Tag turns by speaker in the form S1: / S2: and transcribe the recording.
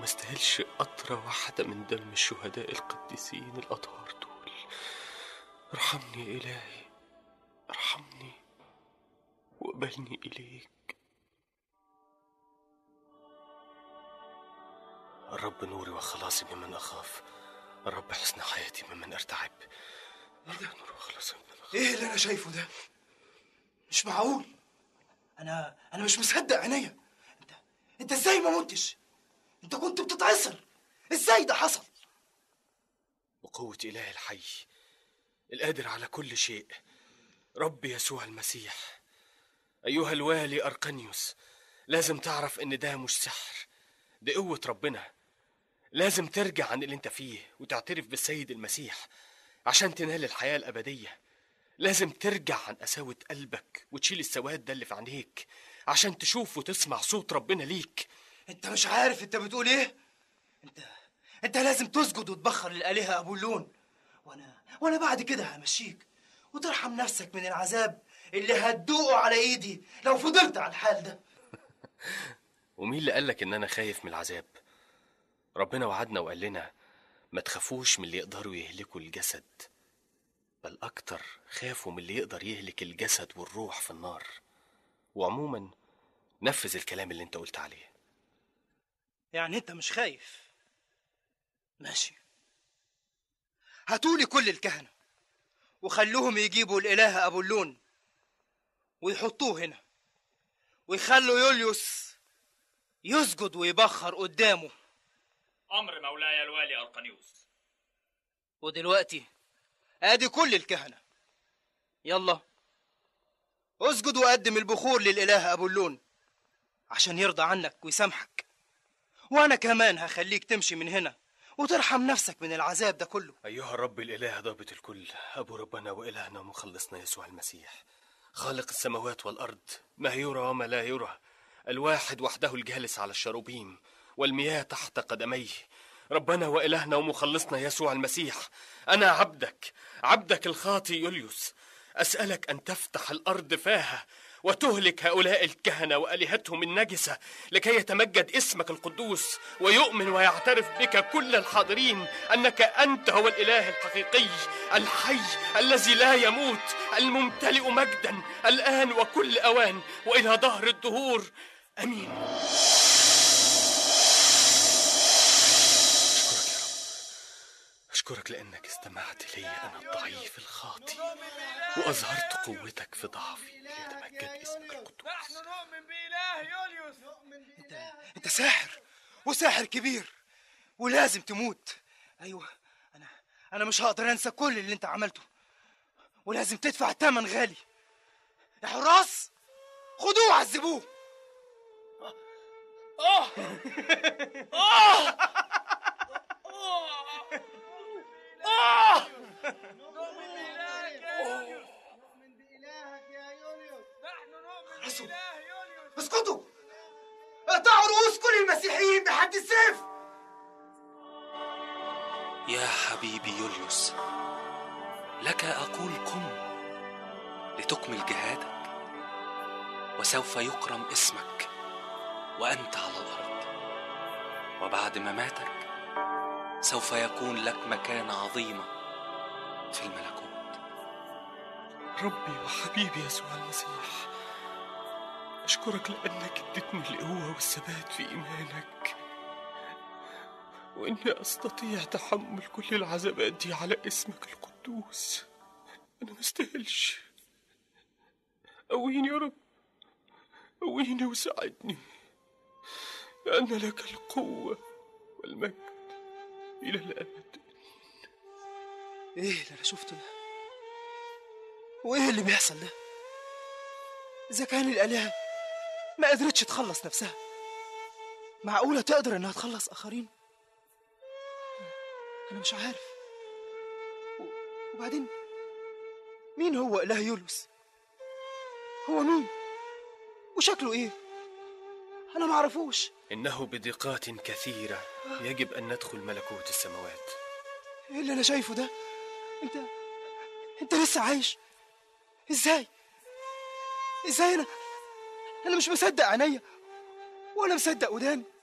S1: استاهلش قطرة واحدة من دم الشهداء القديسين الأطهار دول ارحمني يا إلهي ارحمني واقبلني إليك الرب نوري وخلاصي ممن أخاف الرب حسن حياتي ممن أرتعب الرب نوري وخلاصي ممن أخاف
S2: ايه اللي انا شايفه ده مش معقول انا انا مش مصدق عينيا انت انت ازاي ما متش انت كنت بتتعصر ازاي ده حصل
S1: بقوة إله الحي القادر على كل شيء رب يسوع المسيح أيها الوالي أرقنيوس لازم تعرف إن ده مش سحر دي قوة ربنا لازم ترجع عن اللي انت فيه وتعترف بالسيد المسيح عشان تنال الحياة الأبدية لازم ترجع عن قساوة قلبك وتشيل السواد ده اللي في عينيك عشان تشوف وتسمع صوت ربنا ليك
S2: انت مش عارف انت بتقول ايه انت انت لازم تسجد وتبخر للالهه ابو اللون وانا وانا بعد كده همشيك وترحم نفسك من العذاب اللي هتدوقه على ايدي لو فضلت على الحال ده
S1: ومين اللي قالك إن أنا خايف من العذاب ربنا وعدنا وقال لنا ما تخافوش من اللي يقدروا يهلكوا الجسد بل أكتر خافوا من اللي يقدر يهلك الجسد والروح في النار وعموما نفذ الكلام اللي انت قلت عليه
S2: يعني انت مش خايف ماشي هاتولي كل الكهنة وخلوهم يجيبوا الإله أبو اللون ويحطوه هنا ويخلوا يوليوس يسجد ويبخر قدامه
S3: أمر مولاي الوالي أرقنيوس
S2: ودلوقتي ادي كل الكهنة يلا اسجد وقدم البخور للإله أبو اللون عشان يرضى عنك ويسامحك وأنا كمان هخليك تمشي من هنا وترحم نفسك من العذاب ده كله
S1: أيها الرب الإله ضابط الكل أبو ربنا وإلهنا ومخلصنا يسوع المسيح خالق السماوات والأرض ما يرى وما لا يرى الواحد وحده الجالس على الشروبيم والمياه تحت قدميه ربنا وإلهنا ومخلصنا يسوع المسيح أنا عبدك عبدك الخاطي يوليوس أسألك أن تفتح الأرض فاها وتهلك هؤلاء الكهنة وآلهتهم النجسة لكي يتمجد اسمك القدوس ويؤمن ويعترف بك كل الحاضرين أنك أنت هو الإله الحقيقي الحي الذي لا يموت الممتلئ مجدا الآن وكل أوان وإلى ظهر الدهور أمين أشكرك يا رب أشكرك لأنك استمعت لي أنا الضعيف الخاطي وأظهرت قوتك في ضعفي ليتمجد اسمك القدوس
S3: نؤمن بإله يوليوس
S2: انت انت ساحر وساحر كبير ولازم تموت ايوه انا انا مش هقدر انسى كل اللي انت عملته ولازم تدفع ثمن غالي يا حراس خدوه وعذبوه اسكتوا اسكتوا اقطعوا رؤوس كل المسيحيين بحد السيف
S4: يا حبيبي يوليوس لك أقول قم لتكمل جهادك وسوف يكرم اسمك وأنت على الأرض وبعد مماتك سوف يكون لك مكانة عظيمة في الملكوت
S1: ربي وحبيبي يسوع المسيح أشكرك لأنك اديتني القوة والثبات في إيمانك وإني أستطيع تحمل كل العذابات دي على اسمك القدوس أنا مستاهلش قويني يا رب قويني وساعدني لأن لك القوة والمجد إلى الأبد
S2: ايه اللي انا شفته ده وايه اللي بيحصل ده اذا كان الالهه ما قدرتش تخلص نفسها معقوله تقدر انها تخلص اخرين انا مش عارف و- وبعدين مين هو اله يوليوس هو مين وشكله ايه انا ما اعرفوش
S1: إنه بضيقات كثيرة يجب أن ندخل ملكوت السماوات
S2: ايه اللي انا شايفه ده انت انت لسه عايش ازاي ازاي انا انا مش مصدق عينيا ولا مصدق وداني